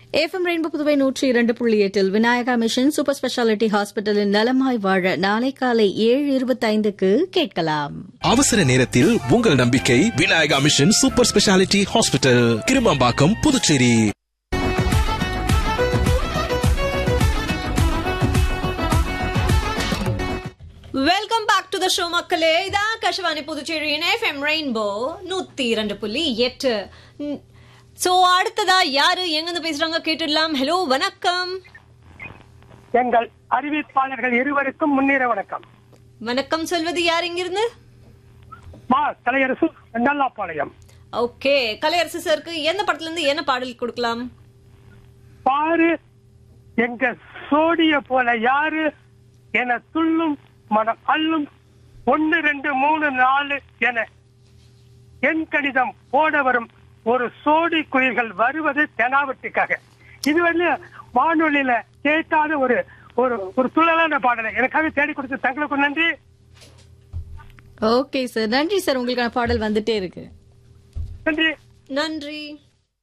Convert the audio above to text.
FM rainbow Puduvai நூற்றி இரண்டு புள்ளி எட்டில் விநாயகா மிஷன் சூப்பர் ஸ்பெஷாலிட்டி ஹாஸ்பிட்டலில் நலமாய் வாழ நாளை காலை ஏழு இருபத்தைந்துக்கு கேட்கலாம் அவசர நேரத்தில் உங்கள் நம்பிக்கை Vinayaka mission super speciality hospital Kirumampakkam Puducherry welcome back to the show மக்களே இதான் ஆகாஷவாணி புதுச்சேரியின் எஃப்எம் ரெயின்போ நூத்தி இரண்டு புள்ளி எட்டு சோ அடுத்ததா யாரு எங்கிருந்து பேசுறாங்க கேட்டுடலாம் ஹலோ வணக்கம் எங்கள் அறிவிப்பாளர்கள் இருவருக்கும் முன்னேற வணக்கம் வணக்கம் சொல்வது யார் இங்கிருந்து மா கலையரசு நல்லாப்பாளையம் ஓகே கலையரசு சாருக்கு எந்த படத்துல இருந்து என்ன பாடல் கொடுக்கலாம் பாரு எங்க சோடிய போல யாரு என துள்ளும் மனம் அள்ளும் ஒன்னு ரெண்டு மூணு நாலு என என் கணிதம் போட வரும் ஒரு சோடி குயில்கள் வருவது தெனாவட்டுக்காக இதுவரை வானொலியில கேட்காத ஒரு ஒரு ஒரு துள்ளலான பாடலை எனக்காக தேடி கொடுத்த தங்களுக்கு நன்றி ஓகே சார் நன்றி சார் உங்களுக்கான பாடல் வந்துட்டே இருக்கு நன்றி நன்றி